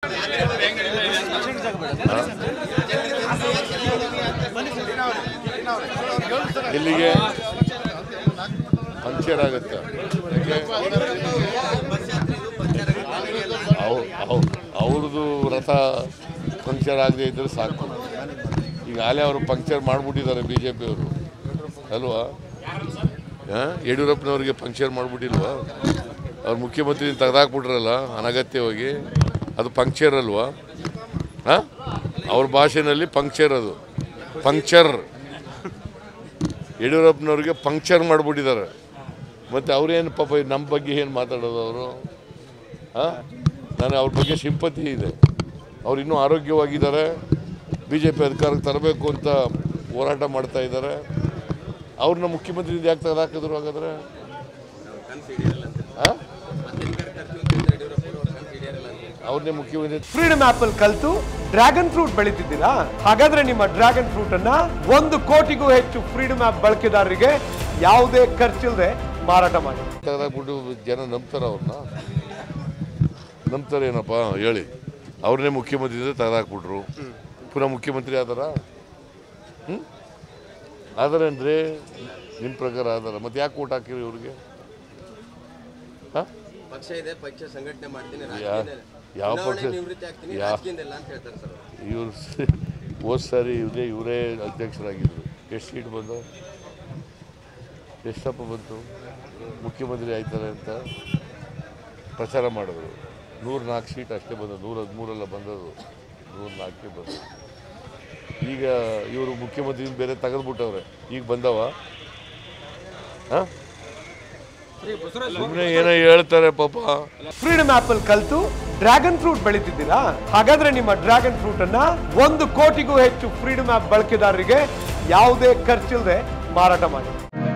ಎಲ್ಲಿಗೆ ಪಂಕ್ಚರ್ ಆಗುತ್ತೆ ಅವ್ರದ್ದು ರಥ ಪಂಕ್ಚರ್ ಆಗದೆ ಇದ್ರೆ ಸಾಕು ಈಗ ಆಲೇ ಅವರು ಪಂಕ್ಚರ್ ಮಾಡಿಬಿಟ್ಟಿದ್ದಾರೆ ಬಿ ಜೆ ಪಿಯವರು ಅಲ್ವಾ ಹಾಂ ಯಡಿಯೂರಪ್ಪನವ್ರಿಗೆ ಪಂಕ್ಚರ್ ಮಾಡಿಬಿಟ್ಟಿಲ್ವಾ ಅವ್ರು ಮುಖ್ಯಮಂತ್ರಿ ತೆಗೆದಾಕ್ಬಿಟ್ರಲ್ಲ ಅನಗತ್ಯವಾಗಿ ಅದು ಪಂಕ್ಚರ್ ಅಲ್ವಾ ಹಾಂ ಅವ್ರ ಭಾಷೆನಲ್ಲಿ ಪಂಕ್ಚರ್ ಅದು ಪಂಕ್ಚರ್ ಯಡಿಯೂರಪ್ಪನವ್ರಿಗೆ ಪಂಕ್ಚರ್ ಮಾಡಿಬಿಟ್ಟಿದ್ದಾರೆ ಮತ್ತು ಅವ್ರೇನು ಪಾಪ ನಮ್ಮ ಬಗ್ಗೆ ಏನು ಮಾತಾಡೋದು ಅವರು ಹಾಂ ನಾನು ಅವ್ರ ಬಗ್ಗೆ ಸಿಂಪತಿ ಇದೆ ಅವ್ರು ಇನ್ನೂ ಆರೋಗ್ಯವಾಗಿದ್ದಾರೆ ಬಿ ಜೆ ಪಿ ಅಧಿಕಾರಕ್ಕೆ ತರಬೇಕು ಅಂತ ಹೋರಾಟ ಮಾಡ್ತಾ ಇದ್ದಾರೆ ಅವ್ರನ್ನ ಮುಖ್ಯಮಂತ್ರಿ ಯಾಕೆ ತೆಗೆದಾಕಿದ್ರು ಹಾಗಾದ್ರೆ ಹಾಂ ಅವ್ರನ್ನೇ ಮುಖ್ಯಮಂತ್ರಿ ಫ್ರೀಡಮ್ ಆಪ್ ಅಲ್ಲಿ ಕಲ್ತು ಡ್ರ್ಯಾಗನ್ ಫ್ರೂಟ್ ಬೆಳೀತಿದ್ದೀರಾ ಹಾಗಾದ್ರೆ ನಿಮ್ಮ ಡ್ರ್ಯಾಗನ್ ಫ್ರೂಟ್ ಅನ್ನ ಒಂದು ಕೋಟಿಗೂ ಹೆಚ್ಚು ಫ್ರೀಡಮ್ ಆಪ್ ಬಳಕೆದಾರರಿಗೆ ಯಾವುದೇ ಖರ್ಚಿಲ್ಲದೆ ಮಾರಾಟ ಮಾಡಿ ತೆಗೆದಾಕ್ಬಿಟ್ಟು ಜನ ನಂಬ್ತಾರ ಅವ್ರನ್ನ ನಂಬ್ತಾರೆ ಏನಪ್ಪ ಹೇಳಿ ಅವ್ರನ್ನೇ ಮುಖ್ಯಮಂತ್ರಿ ಇದ್ರೆ ತೆಗೆದಾಕ್ಬಿಟ್ರು ಪುನಃ ಮುಖ್ಯಮಂತ್ರಿ ಆದಾರ ಹ್ಞೂ ಆದಾರ ಅಂದರೆ ನಿಮ್ಮ ಪ್ರಕಾರ ಆದಾರ ಮತ್ತೆ ಯಾಕೆ ಓಟ್ ಹಾಕಿರಿ ಇವ್ರಿಗೆ ಹಾಂ ಪಕ್ಷ ಇದೆ ಪಕ್ಷ ಸಂಘಟನೆ ಮಾಡ್ತೀನಿ ಯಾ- ಯಾವ ಚುನಾವಣೆ ಪಕ್ಷ ನಿವೃತ್ತಿ ಆಗ್ತೀನಿ ಯಾ- ರಾಜಕೀಯದಲ್ಲ ಅಂತ ಹೇಳ್ತಾರೆ ಸರ್ ಇವ್ರು ಹೋದ ಸಾರಿ ಇವರೇ ಇವರೇ ಅಧ್ಯಕ್ಷರಾಗಿದ್ದರು ಎಷ್ಟು ಸೀಟ್ ಬಂದು ಎಷ್ಟಪ್ಪ ಬಂತು ಮುಖ್ಯಮಂತ್ರಿ ಆಯ್ತಾರೆ ಅಂತ ಪ್ರಚಾರ ಮಾಡಿದ್ರು ನೂರ ನಾಲ್ಕು ಸೀಟ್ ಅಷ್ಟೇ ಬಂದದ್ದು ನೂರ ಹದಿಮೂರೆಲ್ಲ ಬಂದದ್ದು ನೂರ ನಾಲ್ಕೇ ಬಂದದ್ದು ಈಗ ಇವರು ಮುಖ್ಯಮಂತ್ರಿ ಬೇರೆ ತೆಗೆದ್ಬಿಟ್ಟವ್ರೆ ಈಗ ಬಂದವ ಹಾಂ ಸುಮ್ಮನೆ ಏನೋ ಹೇಳ್ತಾರೆ ಪಾಪ ಫ್ರೀಡಮ್ ಆಪ್ ಅಲ್ಲಿ ಕಲ್ತು ಡ್ರ್ಯಾಗನ್ ಫ್ರೂಟ್ ಬೆಳೀತಿದ್ದೀರಾ ಹಾಗಾದ್ರೆ ನಿಮ್ಮ ಡ್ರ್ಯಾಗನ್ ಫ್ರೂಟ್ ಅನ್ನ ಒಂದು ಕೋಟಿಗೂ ಹೆಚ್ಚು ಫ್ರೀಡಮ್ ಆಪ್ ಬಳಕೆದಾರರಿಗೆ ಯಾವುದೇ ಖರ್ಚಿಲ್ಲದೆ ಮಾರಾಟ ಮಾಡಿ